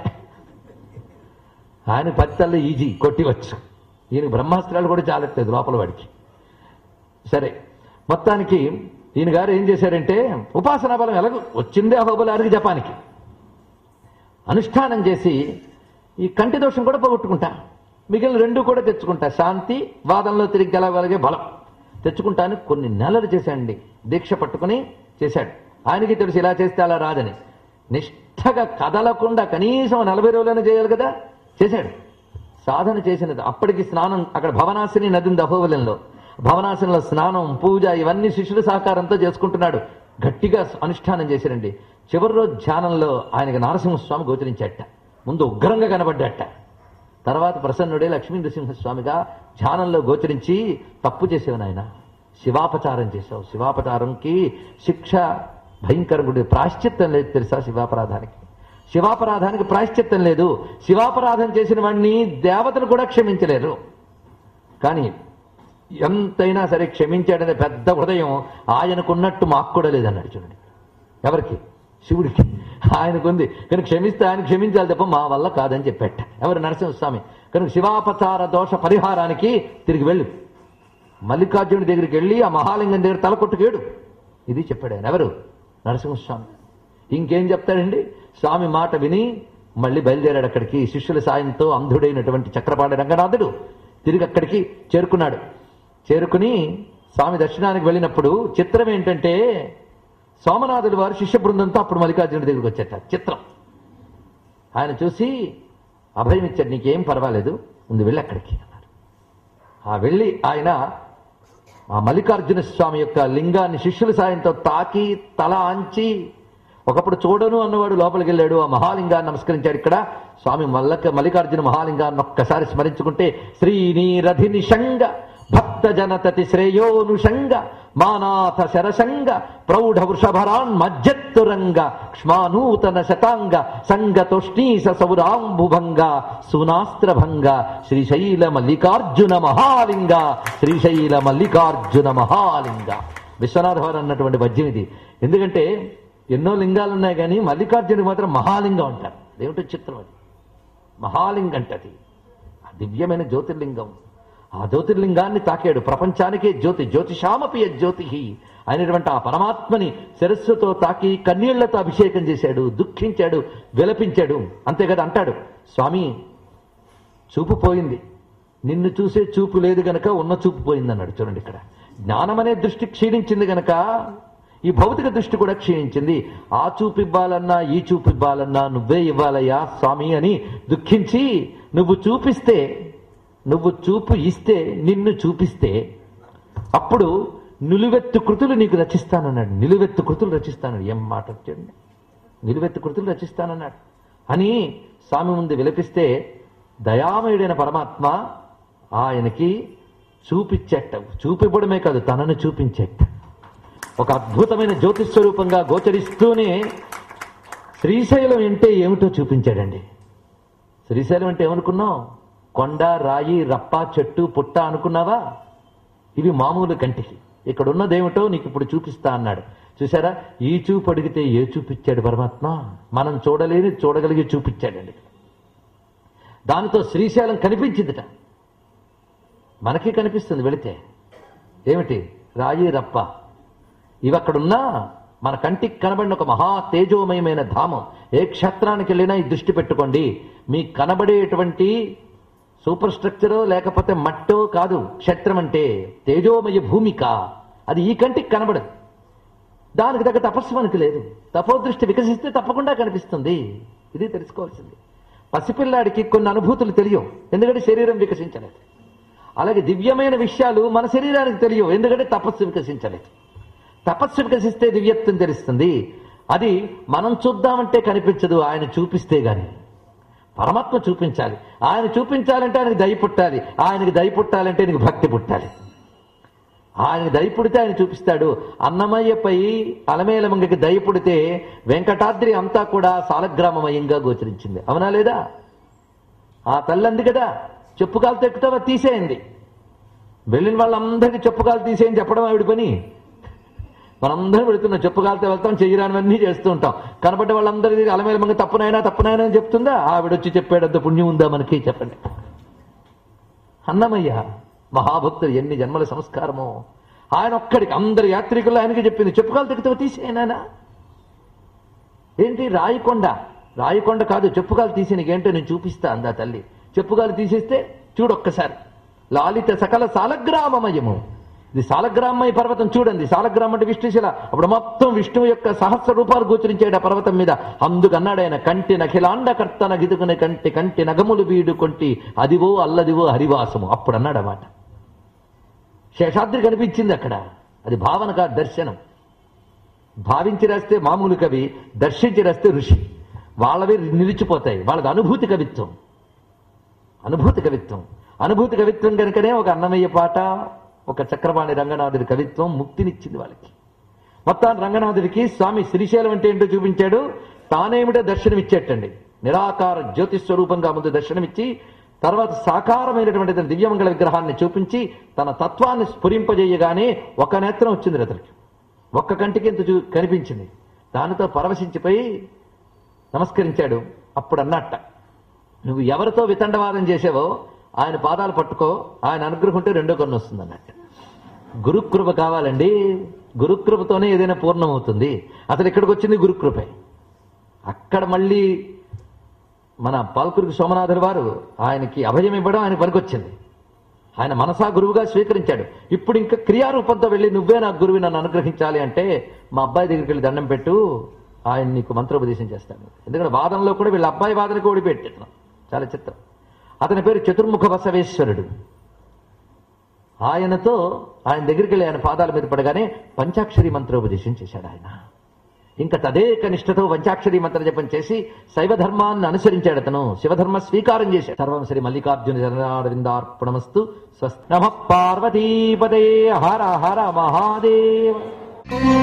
ఆయన పది తల్ల ఈజీ కొట్టివచ్చు ఈయన బ్రహ్మాస్త్రాలు కూడా చాలట్లేదు లోపల వాడికి సరే మొత్తానికి ఈయన గారు ఏం చేశారంటే ఉపాసనా బలం ఎలాగో వచ్చిందే అహోబలానికి జపానికి అనుష్ఠానం చేసి ఈ కంటి దోషం కూడా పోగొట్టుకుంటా మిగిలిన రెండు కూడా తెచ్చుకుంటా శాంతి వాదంలో తిరిగి గెలవగలిగే బలం తెచ్చుకుంటాను కొన్ని నెలలు చేశాడండి దీక్ష పట్టుకుని చేశాడు ఆయనకి తెలుసు ఇలా చేస్తే అలా రాదని నిష్ఠగా కదలకుండా కనీసం నలభై రోజులైనా చేయాలి కదా చేశాడు సాధన చేసినది అప్పటికి స్నానం అక్కడ భవనాశిని నది ఉంది అహోబలంలో భవనాశనంలో స్నానం పూజ ఇవన్నీ శిష్యుల సహకారంతో చేసుకుంటున్నాడు గట్టిగా అనుష్ఠానం చేశారండి చివరి రోజు ధ్యానంలో ఆయనకి నరసింహస్వామి గోచరించాట ముందు ఉగ్రంగా కనబడ్డాట తర్వాత ప్రసన్నుడే లక్ష్మీ నృసింహస్వామిగా ధ్యానంలో గోచరించి తప్పు చేసేవు నాయన శివాపచారం చేశావు శివాపచారంకి శిక్ష భయంకరముడి ప్రాశ్చిత్తం లేదు తెలుసా శివాపరాధానికి శివాపరాధానికి ప్రాశ్చిత్తం లేదు శివాపరాధం చేసిన వాడిని దేవతలు కూడా క్షమించలేరు కానీ ఎంతైనా సరే క్షమించాడనే పెద్ద హృదయం ఆయనకున్నట్టు మాకు కూడా లేదన్నాడు చూడండి ఎవరికి శివుడికి ఆయనకుంది కనుక క్షమిస్తే ఆయన క్షమించాలి తప్ప మా వల్ల కాదని చెప్పాట ఎవరు నరసింహస్వామి కనుక శివాపచార దోష పరిహారానికి తిరిగి వెళ్ళు మల్లికార్జునుడి దగ్గరికి వెళ్ళి ఆ మహాలింగం దగ్గర తల కొట్టుకేడు ఇది చెప్పాడు ఆయన ఎవరు నరసింహస్వామి ఇంకేం చెప్తాడండి స్వామి మాట విని మళ్ళీ బయలుదేరాడు అక్కడికి శిష్యుల సాయంతో అంధుడైనటువంటి చక్రపాణి రంగనాథుడు తిరిగి అక్కడికి చేరుకున్నాడు చేరుకుని స్వామి దర్శనానికి వెళ్ళినప్పుడు చిత్రం ఏంటంటే సోమనాథుడు వారు శిష్య బృందంతో అప్పుడు మల్లికార్జునుడి దగ్గరికి వచ్చాట చిత్రం ఆయన చూసి అభయం ఇచ్చాడు నీకేం పర్వాలేదు ముందు వెళ్ళి అక్కడికి అన్నాడు ఆ వెళ్ళి ఆయన ఆ మల్లికార్జున స్వామి యొక్క లింగాన్ని శిష్యుల సాయంతో తాకి తల ఆంచి ఒకప్పుడు చూడను అన్నవాడు లోపలికి వెళ్ళాడు ఆ మహాలింగాన్ని నమస్కరించాడు ఇక్కడ స్వామి మల్లక మల్లికార్జున మహాలింగాన్ని ఒక్కసారి స్మరించుకుంటే శ్రీనీరధి నిషంగ భక్త జనతతి శ్రేయోనుషంగ మానాథ శరసంగ ప్రౌఢ వృషభరాన్ మజ్జత్తురంగ క్ష్మానూతన శతాంగ సంగతుష్ణీస సౌరాంబుభంగ సునాస్త్రభంగ శ్రీశైల మల్లికార్జున మహాలింగ శ్రీశైల మల్లికార్జున మహాలింగ విశ్వనాథ వారు అన్నటువంటి పద్యం ఇది ఎందుకంటే ఎన్నో లింగాలు ఉన్నాయి కానీ మల్లికార్జునుడికి మాత్రం మహాలింగం అంటారు ఏమిటో చిత్రం అది మహాలింగం అంటది ఆ దివ్యమైన జ్యోతిర్లింగం ఆ జ్యోతిర్లింగాన్ని తాకాడు ప్రపంచానికే జ్యోతి జ్యోతిషామపి జ్యోతి అయినటువంటి ఆ పరమాత్మని శిరస్సుతో తాకి కన్నీళ్లతో అభిషేకం చేశాడు దుఃఖించాడు విలపించాడు అంతే కదా అంటాడు స్వామి చూపు పోయింది నిన్ను చూసే చూపు లేదు గనక ఉన్న చూపు పోయింది అన్నాడు చూడండి ఇక్కడ జ్ఞానం అనే దృష్టి క్షీణించింది గనక ఈ భౌతిక దృష్టి కూడా క్షీణించింది ఆ చూపు ఇవ్వాలన్నా ఈ చూపు ఇవ్వాలన్నా నువ్వే ఇవ్వాలయ్యా స్వామి అని దుఃఖించి నువ్వు చూపిస్తే నువ్వు చూపు ఇస్తే నిన్ను చూపిస్తే అప్పుడు నిలువెత్తు కృతులు నీకు రచిస్తానన్నాడు నిలువెత్తు కృతులు రచిస్తానన్నాడు ఏం మాట వచ్చండి నిలువెత్తు కృతులు రచిస్తానన్నాడు అని స్వామి ముందు విలపిస్తే దయామయుడైన పరమాత్మ ఆయనకి చూపించేట చూపివ్వడమే కాదు తనను చూపించేట ఒక అద్భుతమైన జ్యోతిస్వరూపంగా గోచరిస్తూనే శ్రీశైలం అంటే ఏమిటో చూపించాడండి శ్రీశైలం అంటే ఏమనుకున్నావు కొండ రాయి రప్ప చెట్టు పుట్ట అనుకున్నావా ఇవి మామూలు కంటికి ఇక్కడ ఉన్నదేమిటో నీకు ఇప్పుడు చూపిస్తా అన్నాడు చూసారా ఈ చూపు అడిగితే ఏ చూపించాడు పరమాత్మ మనం చూడలేని చూడగలిగి చూపించాడండి దానితో శ్రీశైలం కనిపించిందిట మనకి కనిపిస్తుంది వెళితే ఏమిటి రాయి రప్ప ఇవి అక్కడున్నా మన కంటికి కనబడిన ఒక మహా తేజోమయమైన ధామం ఏ క్షేత్రానికి వెళ్ళినా ఈ దృష్టి పెట్టుకోండి మీకు కనబడేటువంటి సూపర్ స్ట్రక్చరో లేకపోతే మట్టో కాదు క్షేత్రం అంటే తేజోమయ భూమిక అది ఈ కంటికి కనబడదు దానికి తగ్గ తపస్సు మనకు లేదు తపోదృష్టి వికసిస్తే తప్పకుండా కనిపిస్తుంది ఇది తెలుసుకోవాల్సింది పసిపిల్లాడికి కొన్ని అనుభూతులు తెలియవు ఎందుకంటే శరీరం వికసించలేదు అలాగే దివ్యమైన విషయాలు మన శరీరానికి తెలియవు ఎందుకంటే తపస్సు వికసించలేదు తపస్సు వికసిస్తే దివ్యత్వం తెలుస్తుంది అది మనం చూద్దామంటే కనిపించదు ఆయన చూపిస్తే గాని పరమాత్మ చూపించాలి ఆయన చూపించాలంటే ఆయనకి దయ పుట్టాలి ఆయనకి దయ పుట్టాలంటే నీకు భక్తి పుట్టాలి ఆయనకి దయ పుడితే ఆయన చూపిస్తాడు అన్నమయ్యపై అలమేలమంగకి దయ పుడితే వెంకటాద్రి అంతా కూడా సాలగ్రామమయంగా గోచరించింది అవునా లేదా ఆ తల్లి అంది కదా చెప్పుకాలు తెక్కుతావా తీసేయండి వెళ్ళిన వాళ్ళందరికీ చెప్పుకాలు తీసేయని చెప్పడం ఆవిడ పని మనందరం వెళుతున్నాం చెప్పుకాలతో వెళ్తాం చెయ్యరానివన్నీ చేస్తూ ఉంటాం కనబడ్డ వాళ్ళందరికీ అలమేల మంగ తప్పునైనా తప్పునైనా అని చెప్తుందా ఆవిడొచ్చి చెప్పాడంత పుణ్యం ఉందా మనకి చెప్పండి అన్నమయ్య మహాభక్తుడు ఎన్ని జన్మల సంస్కారమో ఆయన ఒక్కడికి అందరి యాత్రికులు ఆయనకి చెప్పింది చెప్పుకాలు తెక్కుతావు తీసేయనా ఏంటి రాయికొండ రాయికొండ కాదు చెప్పుకాలు తీసి నీకేంటో నేను చూపిస్తా అందా తల్లి చెప్పుకాలు తీసేస్తే చూడొక్కసారి లాలిత సకల సాలగ్రామమయము ఇది సాలగ్రామయ్య పర్వతం చూడండి సాలగ్రామం అంటే విష్ణుశిల అప్పుడు మొత్తం విష్ణువు యొక్క సహస్ర రూపాలు గోచరించాడు ఆ పర్వతం మీద అందుకన్నాడు ఆయన కంటి నఖిలాండ కర్తన గిదుకుని కంటి కంటి నగములు వీడు కొంటి అదివో అల్లదివో హరివాసము అప్పుడు అన్నాడు అన్నమాట శేషాద్రి కనిపించింది అక్కడ అది భావన కాదు దర్శనం భావించి రాస్తే మామూలు కవి దర్శించి రాస్తే ఋషి వాళ్ళవి నిలిచిపోతాయి వాళ్ళది అనుభూతి కవిత్వం అనుభూతి కవిత్వం అనుభూతి కవిత్వం కనుకనే ఒక అన్నమయ్య పాట ఒక చక్రపాణి రంగనాథుడి కవిత్వం ముక్తినిచ్చింది వాళ్ళకి మొత్తం రంగనాథుడికి స్వామి శ్రీశైలం అంటే ఏంటో చూపించాడు తానేమిటో దర్శనమిచ్చేటండి నిరాకార జ్యోతి స్వరూపంగా ముందు దర్శనమిచ్చి తర్వాత సాకారమైనటువంటి తన దివ్యమంగళ విగ్రహాన్ని చూపించి తన తత్వాన్ని స్ఫురింపజేయగానే ఒక నేత్రం వచ్చింది అతనికి ఒక్క కంటికి ఎంత చూ కనిపించింది దానితో పరవశించిపోయి నమస్కరించాడు అప్పుడు అన్నట్ట నువ్వు ఎవరితో వితండవాదం చేసావో ఆయన పాదాలు పట్టుకో ఆయన అనుగ్రహం ఉంటే రెండో కన్ను వస్తుంది అన్నట్టు గురుకృప కావాలండి గురుకృపతోనే ఏదైనా పూర్ణమవుతుంది అసలు ఇక్కడికి వచ్చింది గురుకృపే అక్కడ మళ్ళీ మన పాల్కురికి సోమనాథుడు వారు ఆయనకి అభయం ఇవ్వడం ఆయన పనికొచ్చింది ఆయన మనసా గురువుగా స్వీకరించాడు ఇప్పుడు ఇంకా క్రియారూపంతో వెళ్ళి నువ్వే నా గురువు నన్ను అనుగ్రహించాలి అంటే మా అబ్బాయి దగ్గరికి వెళ్ళి దండం పెట్టు ఆయన నీకు మంత్రోపదేశం చేస్తాడు ఎందుకంటే వాదనలో కూడా వీళ్ళ అబ్బాయి వాదనకు ఓడిపెట్టాను చాలా చిత్రం అతని పేరు చతుర్ముఖ బసవేశ్వరుడు ఆయనతో ఆయన దగ్గరికి వెళ్ళి ఆయన పాదాల మీద పడగానే పంచాక్షరి మంత్రోపదేశం చేశాడు ఆయన ఇంకా తదేక నిష్ఠతో పంచాక్షరి మంత్ర జపం చేసి శైవ ధర్మాన్ని అనుసరించాడు అతను శివధర్మ స్వీకారం చేశాడు సర్వం శ్రీ మల్లికార్జున జనారవిందార్పణమస్తు స్వస్తి నమ పార్వతీపదే హర హర మహాదేవ